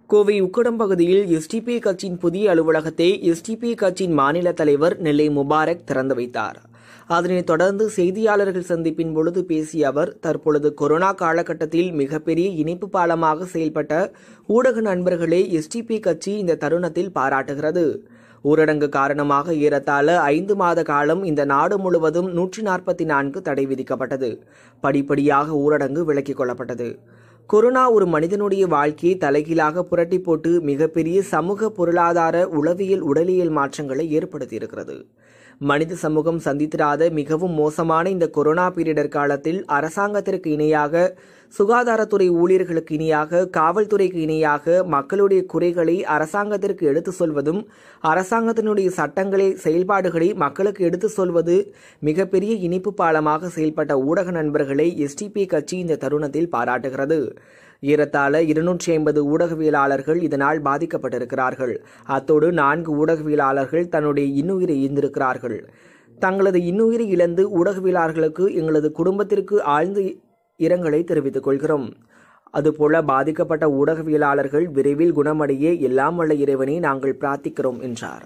கோவை உக்கடம் பகுதியில் எஸ்டிபி கட்சியின் புதிய அலுவலகத்தை எஸ்டிபி கட்சியின் மாநில தலைவர் நெல்லை முபாரக் திறந்து வைத்தார் அதனைத் தொடர்ந்து செய்தியாளர்கள் சந்திப்பின் பொழுது பேசிய அவர் தற்பொழுது கொரோனா காலகட்டத்தில் மிகப்பெரிய இணைப்பு பாலமாக செயல்பட்ட ஊடக நண்பர்களே எஸ்டிபி கட்சி இந்த தருணத்தில் பாராட்டுகிறது ஊரடங்கு காரணமாக ஏறத்தாழ ஐந்து மாத காலம் இந்த நாடு முழுவதும் நூற்றி நாற்பத்தி நான்கு தடை விதிக்கப்பட்டது படிப்படியாக ஊரடங்கு விலக்கிக் கொள்ளப்பட்டது கொரோனா ஒரு மனிதனுடைய வாழ்க்கையை தலைகீழாக புரட்டி போட்டு மிகப்பெரிய சமூக பொருளாதார உளவியல் உடலியல் மாற்றங்களை ஏற்படுத்தியிருக்கிறது மனித சமூகம் சந்தித்திராத மிகவும் மோசமான இந்த கொரோனா பீரியடர் காலத்தில் அரசாங்கத்திற்கு இணையாக சுகாதாரத்துறை ஊழியர்களுக்கு இணையாக காவல்துறைக்கு இணையாக மக்களுடைய குறைகளை அரசாங்கத்திற்கு எடுத்து சொல்வதும் அரசாங்கத்தினுடைய சட்டங்களை செயல்பாடுகளை மக்களுக்கு எடுத்து சொல்வது மிகப்பெரிய இனிப்பு பாலமாக செயல்பட்ட ஊடக நண்பர்களை எஸ்டிபி கட்சி இந்த தருணத்தில் பாராட்டுகிறது ஏறத்தாழ இருநூற்றி ஐம்பது ஊடகவியலாளர்கள் இதனால் பாதிக்கப்பட்டிருக்கிறார்கள் அத்தோடு நான்கு ஊடகவியலாளர்கள் தன்னுடைய இன்னுயிரை ஈந்திருக்கிறார்கள் தங்களது இன்னுயிரை இழந்து ஊடகவியலாளர்களுக்கு எங்களது குடும்பத்திற்கு ஆழ்ந்த இரங்கலை தெரிவித்துக் கொள்கிறோம் அதுபோல பாதிக்கப்பட்ட ஊடகவியலாளர்கள் விரைவில் குணமடைய எல்லாம் வல்ல இறைவனை நாங்கள் பிரார்த்திக்கிறோம் என்றார்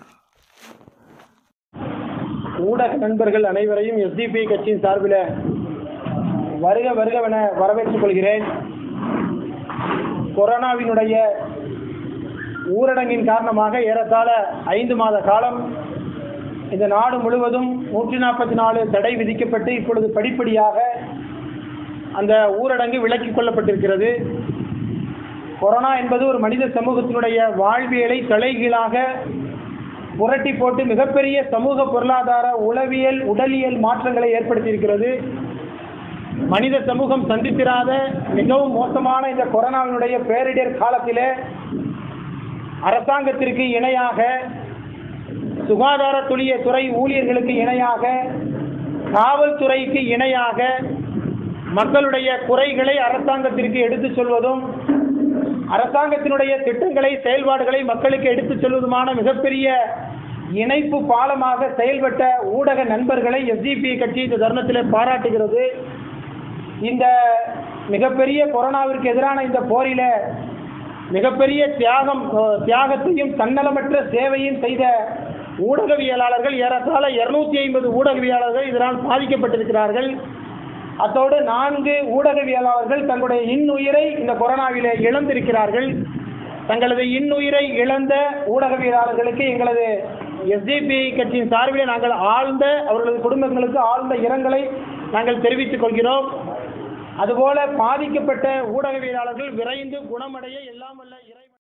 ஊடக நண்பர்கள் அனைவரையும் எஸ்டிபி கட்சியின் சார்பில் வருக வருகவென வரவேற்றுக் கொள்கிறேன் கொரோனாவினுடைய ஊரடங்கின் காரணமாக ஏறத்தாழ ஐந்து மாத காலம் இந்த நாடு முழுவதும் நூற்றி நாற்பத்தி நாலு தடை விதிக்கப்பட்டு இப்பொழுது படிப்படியாக அந்த ஊரடங்கு விலக்கிக் கொள்ளப்பட்டிருக்கிறது கொரோனா என்பது ஒரு மனித சமூகத்தினுடைய வாழ்வியலை தலைகீழாக புரட்டி போட்டு மிகப்பெரிய சமூக பொருளாதார உளவியல் உடலியல் மாற்றங்களை ஏற்படுத்தியிருக்கிறது மனித சமூகம் சந்தித்திராத மிகவும் மோசமான இந்த கொரோனாவினுடைய பேரிடர் காலத்திலே அரசாங்கத்திற்கு இணையாக சுகாதாரத்துடைய துறை ஊழியர்களுக்கு இணையாக காவல்துறைக்கு இணையாக மக்களுடைய குறைகளை அரசாங்கத்திற்கு எடுத்துச் சொல்வதும் அரசாங்கத்தினுடைய திட்டங்களை செயல்பாடுகளை மக்களுக்கு எடுத்துச் சொல்வதுமான மிகப்பெரிய இணைப்பு பாலமாக செயல்பட்ட ஊடக நண்பர்களை எஸ்டிபி கட்சி இந்த தருணத்தில் பாராட்டுகிறது இந்த மிகப்பெரிய கொரோனாவிற்கு எதிரான இந்த போரில மிகப்பெரிய தியாகம் தியாகத்தையும் தன்னலமற்ற சேவையும் செய்த ஊடகவியலாளர்கள் ஏறத்தாழ இருநூத்தி ஐம்பது ஊடகவியலாளர்கள் இதனால் பாதிக்கப்பட்டிருக்கிறார்கள் அத்தோடு நான்கு ஊடகவியலாளர்கள் தங்களுடைய இன்னுயிரை இந்த கொரோனாவிலே இழந்திருக்கிறார்கள் தங்களது இன்னுயிரை இழந்த ஊடகவியலாளர்களுக்கு எங்களது எஸ்டிபி கட்சியின் சார்பிலே நாங்கள் ஆழ்ந்த அவர்களது குடும்பங்களுக்கு ஆழ்ந்த இரங்கலை நாங்கள் தெரிவித்துக் கொள்கிறோம் அதுபோல பாதிக்கப்பட்ட ஊடகவியலாளர்கள் விரைந்து குணமடைய எல்லாம் வல்ல இறை